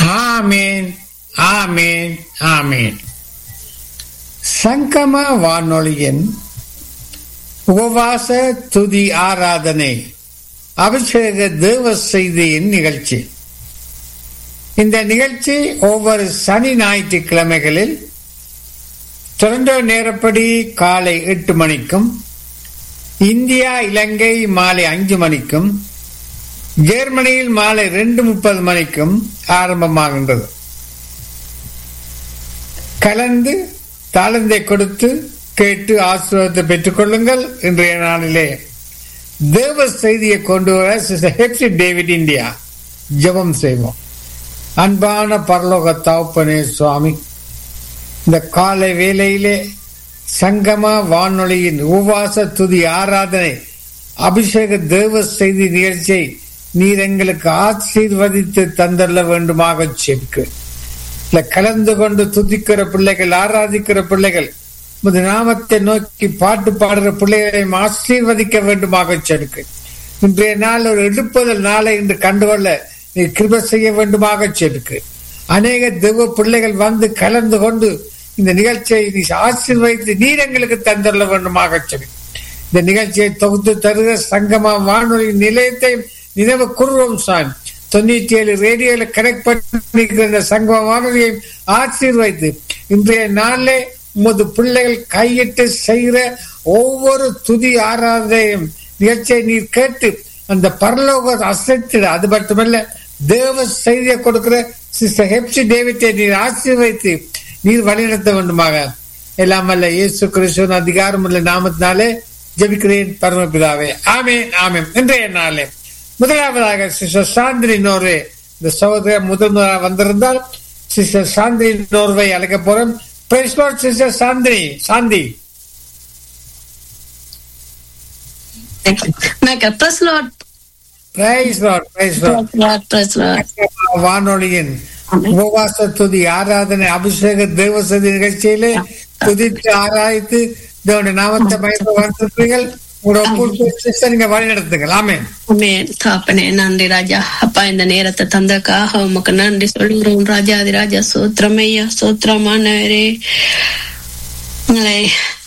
ஆமேன் ஆமேன் ஆமேன் சங்கம வானொலியின் உபவாச துதி ஆராதனை அபிஷேக தேவ செய்தியின் நிகழ்ச்சி இந்த நிகழ்ச்சி ஒவ்வொரு சனி ஞாயிற்றுக்கிழமைகளில் டொரண்டோ நேரப்படி காலை எட்டு மணிக்கும் இந்தியா இலங்கை மாலை அஞ்சு மணிக்கும் ஜெர்மனியில் மாலை ரெண்டு முப்பது மணிக்கும் ஆரம்பமாகின்றது கலந்து தாளந்தை கொடுத்து கேட்டு ஆசீர்வாதத்தை பெற்றுக் கொள்ளுங்கள் இன்றைய நாளிலே தேவ செய்தியை கொண்டு வர சிஸ்டர் ஹெப்சி டேவிட் இந்தியா ஜெபம் செய்வோம் அன்பான பரலோக தாப்பனே சுவாமி இந்த காலை வேளையிலே சங்கம வானொலியின் உபவாச துதி ஆராதனை அபிஷேக தேவ செய்தி நிகழ்ச்சியை நீர் எங்களுக்கு ஆசீர்வதித்து தந்தள்ள வேண்டுமாக செப்கு இல்ல கலந்து கொண்டு துதிக்கிற பிள்ளைகள் ஆராதிக்கிற பிள்ளைகள் உமது நாமத்தை நோக்கி பாட்டு பாடுற பிள்ளைகளையும் ஆசீர்வதிக்க வேண்டுமாக செருக்கு இன்றைய நாள் ஒரு எழுப்புதல் நாளை இன்று கண்டுகொள்ள நீ கிருப செய்ய வேண்டுமாக செருக்கு அநேக தெய்வ பிள்ளைகள் வந்து கலந்து கொண்டு இந்த நிகழ்ச்சியை நீ ஆசீர்வதித்து நீர் எங்களுக்கு தந்துள்ள வேண்டுமாக சொல்லி இந்த நிகழ்ச்சியை தொகுத்து தருகிற சங்கமா வானொலி நிலையத்தை நினைவு குருவம் சாமி தொண்ணூத்தி ஏழு ரேடியோல கனெக்ட் பண்ணிக்கிற இந்த சங்கம வானொலியை ஆசீர்வதித்து இன்றைய நாளிலே உமது பிள்ளைகள் கையிட்டு செய்கிற ஒவ்வொரு துதி ஆராதனையும் நிகழ்ச்சியை நீர் கேட்டு அந்த பரலோக அசைத்திட அது மட்டுமல்ல தேவ செய்தியை கொடுக்கிற சிஸ்டர் ஹெப்சி டேவிட்டை நீர் ஆசீர்வதித்து நீர் வழிநடத்த வேண்டுமாக எல்லாம் அல்ல இயேசு கிறிஸ்துவின் அதிகாரம் உள்ள நாமத்தினாலே ஜபிக்கிறேன் பரமபிதாவே ஆமேன் ஆமேன் இன்றைய நாளே முதலாவதாக சிஸ்டர் சாந்திரி நோர்வே இந்த சகோதரர் முதல் முதலாக வந்திருந்தால் சிஸ்டர் சாந்திரி நோர்வை அழைக்க போறோம் சிஸ்டர் சாந்திரி Shanthi Praise Lord. Praise Lord praise Lord Praise Lord. Praise Lord. வானொலியின் உபவாச துதி ஆராதனை அபிஷேக தேவசதி நிகழ்ச்சியிலே துதித்து ஆராய்த்து தேவனுடைய நாமத்தை பயந்து வந்திருப்பீர்கள் உங்களோட நீங்க வழி நடத்துங்கள் ஆமே ஆமென். தாப்பனே நன்றி ராஜா அப்பா இந்த நேரத்தை தந்தக்காக உமக்கு நன்றி சொல்கிறோம் ராஜாதி ராஜா சோத்திரமையா சோத்திரமானவரே உங்களை